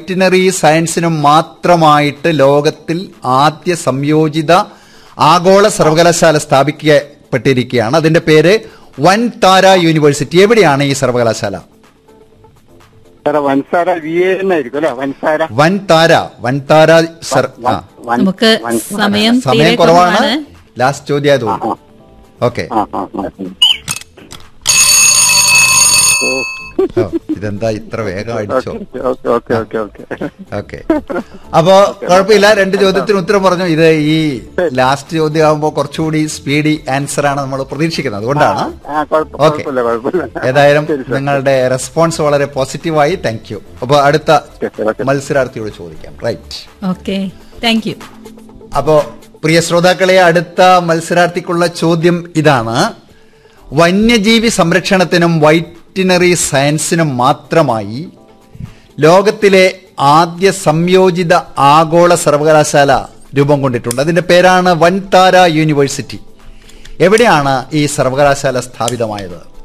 വൈറ്റിനറി സയൻസിനും മാത്രമായിട്ട് ലോകത്തിൽ ആദ്യ സംയോജിത ആഗോള സർവകലാശാല സ്ഥാപിക്കപ്പെട്ടിരിക്കുകയാണ് അതിന്റെ പേര് വൻ താര യൂണിവേഴ്സിറ്റി എവിടെയാണ് ഈ സർവകലാശാല സാറേ വൻസാര വി എ എന്നായിരിക്കും അല്ലെ വൻസാര വൻ താര വൻ താര സർ ആ വൻ- നമുക്ക് വൻസാര. സമയം സമയം തീരെ കുറവാണ് കുറവാണ് ലാസ്റ്റ് ചോദ്യം ആയതുകൊണ്ട് ഓക്കെ ആ ആ ആ ഓ, ഇതെന്താ ഇത്ര വേഗം അടിച്ചോ okay okay okay okay okay അപ്പോ കുഴപ്പമില്ല രണ്ട് ചോദ്യത്തിന് ഉത്തരം പറഞ്ഞു ഇത് ഈ ലാസ്റ്റ് ചോദ്യം ആകുമ്പോൾ കുറച്ചുകൂടി സ്പീഡി ആൻസർ ആണ് നമ്മൾ പ്രതീക്ഷിക്കുന്നത് അതുകൊണ്ടാണ് ആ കുഴപ്പ- ഓക്കെ കുഴപ്പമില്ല കുഴപ്പമില്ല ഏതായാലും ശരി, സാർ. നിങ്ങളുടെ റെസ്പോൺസ് വളരെ പോസിറ്റീവായി താങ്ക് യു അപ്പൊ അടുത്ത ഓക്കെ, സാർ, ഓക്കെ. മത്സരാർത്ഥിയോട് ചോദിക്കാം റൈറ്റ് ഓക്കെ താങ്ക് യു അപ്പോ പ്രിയ ശ്രോതാക്കളെ അടുത്ത മത്സരാർത്ഥിക്കുള്ള ചോദ്യം ഇതാണ് വന്യജീവി സംരക്ഷണത്തിനും വൈറ്റിനറി സയൻസിനും മാത്രമായി ലോകത്തിലെ ആദ്യ സംയോജിത ആഗോള സർവകലാശാല രൂപം കൊണ്ടിട്ടുണ്ട് അതിന്റെ പേരാണ് വൻതാര യൂണിവേഴ്സിറ്റി എവിടെയാണ് ഈ സർവകലാശാല സ്ഥാപിതമായത്